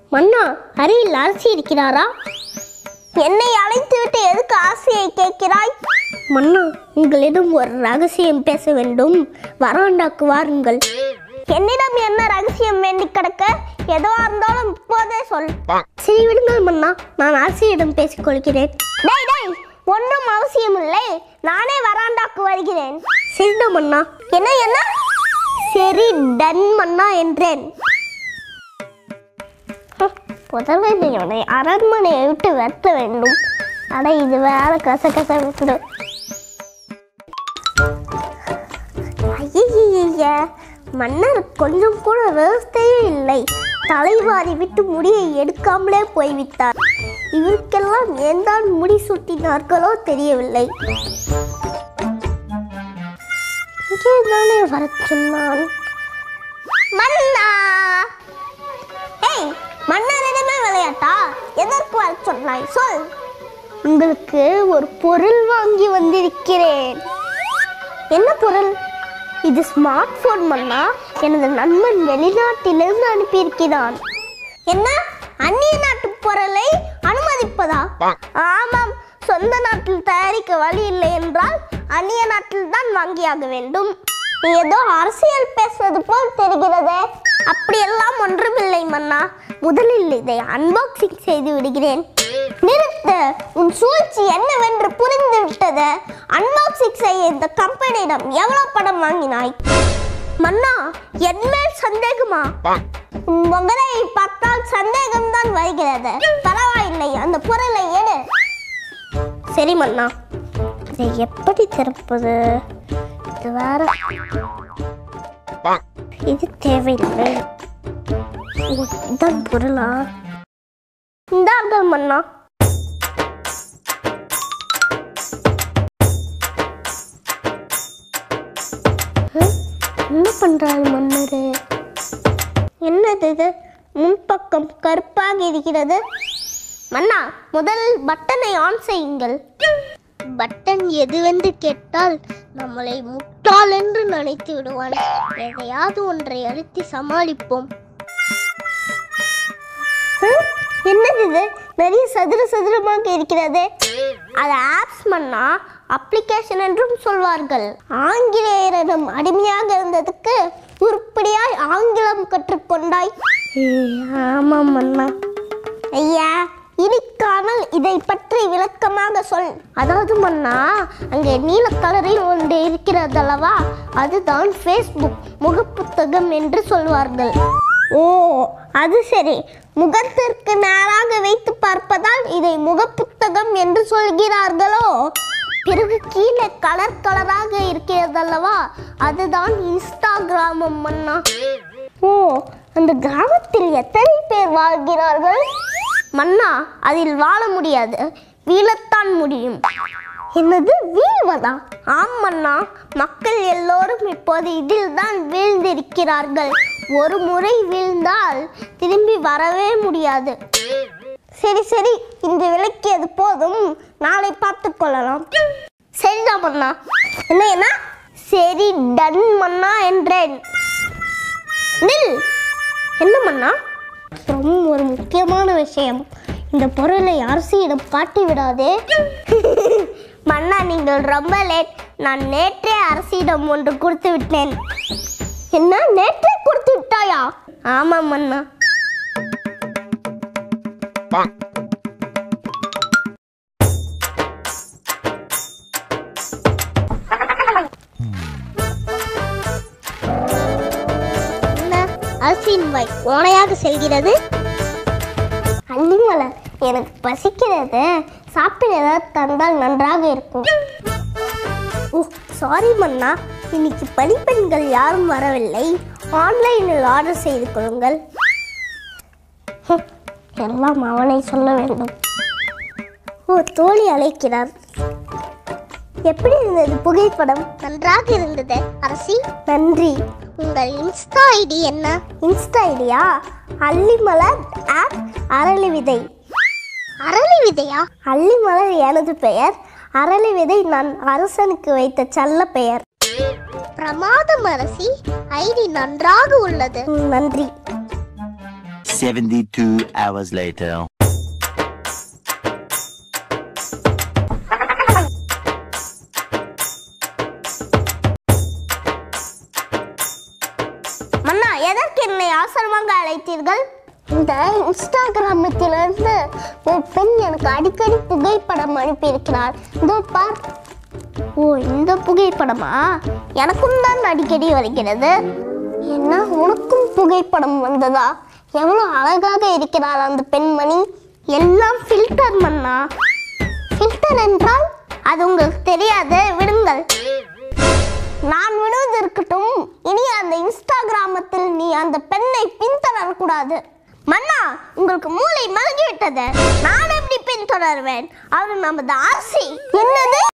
மன்னா அறையில் அரசி இருக்கிறாரா என்னை அழைத்து விட்டு எதுக்கு ஆசையை கேட்கிறாய் மன்னா உங்களிடம் ஒரு ரகசியம் பேச வேண்டும் வராண்டாக்கு வாருங்கள் என்னிடம் என்ன ரகசியம் வேண்டி கிடக்க எதுவா இருந்தாலும் இப்போதே சொல் சரி விடுங்கள் மன்னா நான் அரசியிடம் பேசிக்கொள்கிறேன் டேய் டேய் ஒன்றும் அவசியம் இல்லை நானே வராண்டாக்கு வருகிறேன் சரிதான் மன்னா என்ன என்ன சரி டன் மன்னா என்றேன் முதல்ல இவனை அரண்மனையை விட்டு வெட்ட வேண்டும் அட இது வேற கச கச விட்டுடு ஐய மன்னர் கொஞ்சம் கூட விவஸ்தையே இல்லை தலைவாரி விட்டு முடியை எடுக்காமலே போய்விட்டார் இவருக்கெல்லாம் ஏன் தான் முடி சுட்டினார்களோ தெரியவில்லை இங்கே தானே வர சொன்னான் மன்னா ஏய் மன்னரிடமே விளையாட்டா எதற்கு வர சொன்னாய் சொல் உங்களுக்கு ஒரு பொருள் வாங்கி வந்திருக்கிறேன் என்ன பொருள் இது ஸ்மார்ட் போன் மன்னா எனது நண்பன் வெளிநாட்டிலிருந்து அனுப்பியிருக்கிறான் என்ன அந்நிய நாட்டு பொருளை அனுமதிப்பதா ஆமாம் சொந்த நாட்டில் தயாரிக்க வழி இல்லை என்றால் அந்நிய நாட்டில் தான் வாங்கியாக வேண்டும் நீ ஏதோ அரசியல் பேசுவது போல் தெரிகிறதே அப்படியெல்லாம் ஒன்றுமில்லை மன்னா முதலில் இதை அன்பாக்சிங் செய்து விடுகிறேன் நிறுத்த உன் சூழ்ச்சி என்னவென்று புரிந்து விட்டது அன்பாக்சிங் செய்ய இந்த கம்பெனியிடம் எவ்வளவு பணம் வாங்கினாய் மன்னா என் மேல் சந்தேகமா உன் முகரை பார்த்தால் சந்தேகம்தான் வருகிறது பரவாயில்லை அந்த பொருளை எடு சரி மன்னா இதை எப்படி திறப்பது இது வேற இது தேவையில்லை ஓ, இதான் பொருளா இந்தார்கள் மன்னா ஹம், என்ன பண்றாரு மன்னரு என்னது இது முன்பக்கம் கருப்பாக இருக்கிறது மன்னா முதலில் பட்டனை ஆன் செய்யுங்கள் பட்டன் எதுவென்று கேட்டால் நம்மளை முட்டாள் என்று நினைத்து விடுவான் எதையாவது ஒன்றை அழுத்தி சமாளிப்போம் ஹம், என்னது இது நிறைய சதுர சதுரமாக இருக்கிறது அது ஆப்ஸ் மன்னா அப்ளிகேஷன் என்றும் சொல்வார்கள் ஆங்கிலேயரிடம் அடிமையாக இருந்ததுக்கு உருப்படியாய் ஆங்கிலம் கற்றுக்கொண்டாய் ஆமாம் மன்னா ஐயா இனிக்காமல் இதை பற்றி விளக்கமாக சொல் அதாவது மன்னா அங்கே நீல கலரில் ஒன்று இருக்கிறதல்லவா அதுதான் ஃபேஸ்புக் முகப்புத்தகம் என்று சொல்வார்கள் ஓ அது சரி முகத்திற்கு நேராக வைத்து பார்ப்பதால் இதை முகப்புத்தகம் என்று சொல்கிறார்களோ பிறகு கீழே கலர் கலராக இருக்கிறதல்லவா அதுதான் இன்ஸ்டாகிராமம் மன்னா ஓ அந்த கிராமத்தில் எத்தனை பேர் வாழ்கிறார்கள் மன்னா அதில் வாழ முடியாது வீழத்தான் முடியும் என்னது வீழ்வதா ஆம் மன்னா மக்கள் எல்லோரும் இப்போது இதில் தான் வீழ்ந்திருக்கிறார்கள் ஒரு முறை வீழ்ந்தால் திரும்பி வரவே முடியாது சரி சரி இந்த விளக்கியது போதும் நாளை பார்த்து கொள்ளலாம் சரிதான் மன்னா என்ன என்ன சரி டன் மன்னா என்றேன் நில் என்ன மன்னா ரொம்ப ஒரு முக்கியமான விஷயம் இந்த பொருளை அரசியிடம் காட்டி விடாதே மன்னா நீங்கள் ரொம்ப லேட் நான் நேற்றே அரசியிடம் ஒன்று கொடுத்து விட்டேன் என்ன நேற்றே கொடுத்து விட்டாயா ஆமாம் மன்னா என்ன அரசின் வாய் கோணையாக செல்கிறது அள்ளிமலர் எனக்கு பசிக்கிறது சாப்பிட ஏதாவது தந்தால் நன்றாக இருக்கும் ஓ சாரி மன்னா இன்னைக்கு பணிப்பெண்கள் யாரும் வரவில்லை ஆன்லைனில் ஆர்டர் செய்து கொள்ளுங்கள் ஹம், எல்லாம் அவனை சொல்ல வேண்டும் ஓ தோழி அழைக்கிறார் எப்படி இருந்தது புகைப்படம் நன்றாக இருந்தது அரசி நன்றி உங்கள் இன்ஸ்டா ஐடி என்ன இன்ஸ்டா ஐடியா அல்லிமலர் ஆப் அரளி விதை அரளி விதையா அல்லிமலர் எனது பெயர் அரளி விதை நான் அரசனுக்கு வைத்த செல்ல பெயர் பிரமாதம் அரசி ஐடி நன்றாக உள்ளது நன்றி 72 hours later. மன்னா எதற்கு என்னை ஆசிரமாக அழைத்தீர்கள் இந்த இன்ஸ்டாகிராமத்திலிருந்து ஒரு பெண் எனக்கு அடிக்கடி புகைப்படம் அனுப்பியிருக்கிறார் இதோ பார் ஓ இந்த புகைப்படமா எனக்கும் தான் அடிக்கடி வருகிறது என்ன உனக்கும் புகைப்படம் வந்ததா எவ்வளோ அழகாக இருக்கிறாள் அந்த பெண்மணி எல்லாம் ஃபில்டர் மன்னா ஃபில்டர் என்றால் அது உங்களுக்கு தெரியாது விடுங்கள் நான் விடுவது இருக்கட்டும் இனி அந்த இன்ஸ்டாகிராமத்தில் நீ அந்த பெண்ணை பின்தொடரக்கூடாது மன்னா உங்களுக்கு மூளை மலங்கி விட்டது நான் எப்படி பின்தொடர்வேன் அவர் நமது ஆசை என்னது